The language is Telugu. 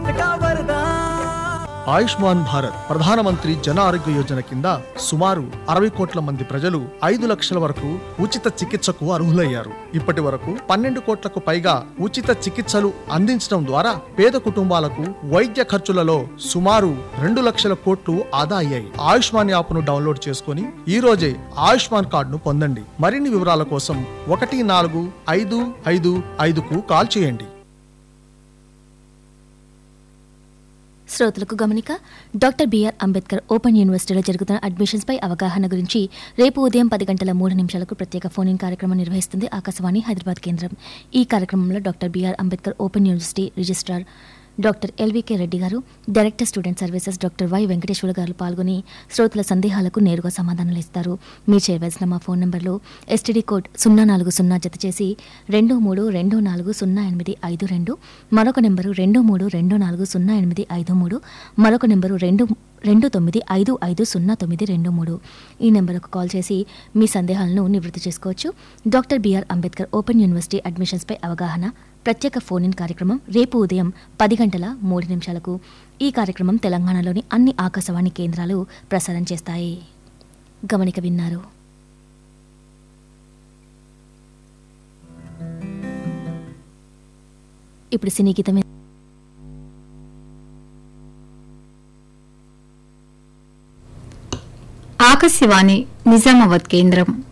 का वरदान ఆయుష్మాన్ భారత్ ప్రధానమంత్రి జన ఆరోగ్య యోజన కింద సుమారు అరవై కోట్ల మంది ప్రజలు ఐదు లక్షల వరకు ఉచిత చికిత్సకు అర్హులయ్యారు ఇప్పటి వరకు పన్నెండు కోట్లకు పైగా ఉచిత చికిత్సలు అందించడం ద్వారా పేద కుటుంబాలకు వైద్య ఖర్చులలో సుమారు రెండు లక్షల కోట్లు ఆదా అయ్యాయి ఆయుష్మాన్ యాప్ను డౌన్లోడ్ చేసుకుని ఈ రోజే ఆయుష్మాన్ కార్డును పొందండి మరిన్ని వివరాల కోసం ఒకటి నాలుగు ఐదు ఐదు ఐదుకు కాల్ చేయండి శ్రోతలకు గమనిక డాక్టర్ బిఆర్ అంబేద్కర్ ఓపెన్ యూనివర్సిటీలో జరుగుతున్న అడ్మిషన్స్ పై అవగాహన గురించి రేపు ఉదయం పది గంటల మూడు నిమిషాలకు ప్రత్యేక ఫోన్ ఇన్ కార్యక్రమం నిర్వహిస్తుంది ఆకాశవాణి హైదరాబాద్ కేంద్రం ఈ కార్యక్రమంలో doctor BR Ambedkar open university registrar doctor LVK Reddy garu director student services doctor Y Venkateswara garu పాల్గొని శ్రోతల సందేహాలకు నేరుగా సమాధానాలు ఇస్తారు మీరు చేయవలసిన మా ఫోన్ నంబర్లు ఎస్టీడీ కోడ్ సున్నా నాలుగు సున్నా జత చేసి రెండు మూడు రెండు నాలుగు సున్నా ఎనిమిది ఐదు రెండు మరొక నెంబరు రెండు మూడు రెండు నాలుగు సున్నా ఎనిమిది ఐదు మూడు మరొక నెంబరు రెండు రెండు తొమ్మిది ఐదు ఐదు సున్నా తొమ్మిది రెండు మూడు ఈ నెంబర్కు కాల్ చేసి మీ సందేహాలను నివృత్తి చేసుకోవచ్చు doctor BR Ambedkar open university అడ్మిషన్స్పై అవగాహన ప్రత్యేక ఫోన్ ఇన్ కార్యక్రమం రేపు ఉదయం పది గంటల మూడు నిమిషాలకు ఈ కార్యక్రమం తెలంగాణలోని అన్ని ఆకాశవాణి కేంద్రాలు ప్రసారం చేస్తాయి గమనిక విన్నారు ఇప్పుడు సినీ గీతం ఆకాశవాణి నిజామాబాద్ కేంద్రం